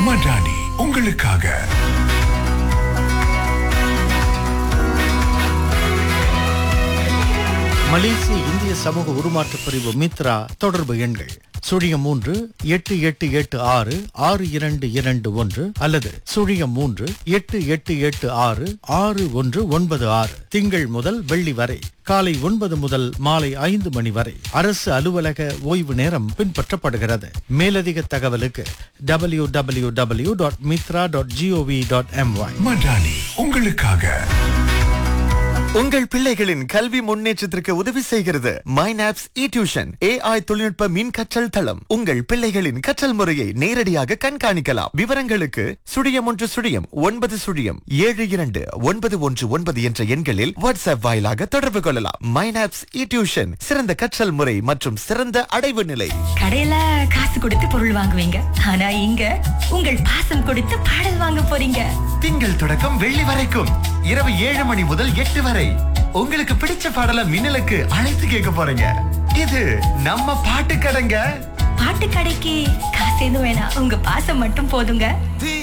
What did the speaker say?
மடானி உங்களுக்காக மலேசிய இந்திய சமூக உருமாற்றப் பிரிவு மித்ரா தொடர்பு எண்கள் சுழியம் மூன்று எட்டு எட்டு எட்டு ஆறு ஆறு இரண்டு இரண்டு ஒன்று அல்லது சுழியம் மூன்று எட்டு எட்டு எட்டு ஆறு ஆறு ஒன்று ஒன்பது ஆறு திங்கள் முதல் வெள்ளி வரை காலை ஒன்பது முதல் மாலை ஐந்து மணி வரை அரசு அலுவலக ஓய்வு நேரம் பின்பற்றப்படுகிறது மேலதிக தகவலுக்கு W W W dot Mitra dot GOV dot MY Madani உங்களுக்காக உங்கள் பிள்ளைகளின் கல்வி முன்னேற்றத்திற்கு உதவி செய்கிறது மைனாப்ஸ் இ டியூஷன் ஏஐ தொழில்நுட்ப மின் கற்றல் தளம் உங்கள் பிள்ளைகளின் கற்றல் முறையை நேரடியாக கண்காணிக்கலாம் விவரங்களுக்கு சுழியம் ஒன்று சுழியம் ஒன்பது சுழியம் ஏழு இரண்டு ஒன்பது ஒன்று ஒன்பது என்ற எண்களில் வாட்ஸ்அப் வாயிலாக தொடர்பு கொள்ளலாம் மைனாப்ஸ் இ டியூஷன் சிறந்த கற்றல் முறை மற்றும் சிறந்த அடைவு நிலை கடையில காசு கொடுத்து பொருள் வாங்குவீங்க ஆனா இங்க உங்கள் பாசம் கொடுத்து பாடல் வாங்க போறீங்க திங்கள் தொடக்கம் வெள்ளி வரைக்கும் இரவு ஏழு மணி முதல் எட்டு வரை உங்களுக்கு பிடிச்ச பாடல மின்னலுக்கு அழைத்து கேட்க போறீங்க இது நம்ம பாட்டு கடைங்க பாட்டு கடைக்கு காசு எதுவும் வேணாம் உங்க பாசம் மட்டும் போதுங்க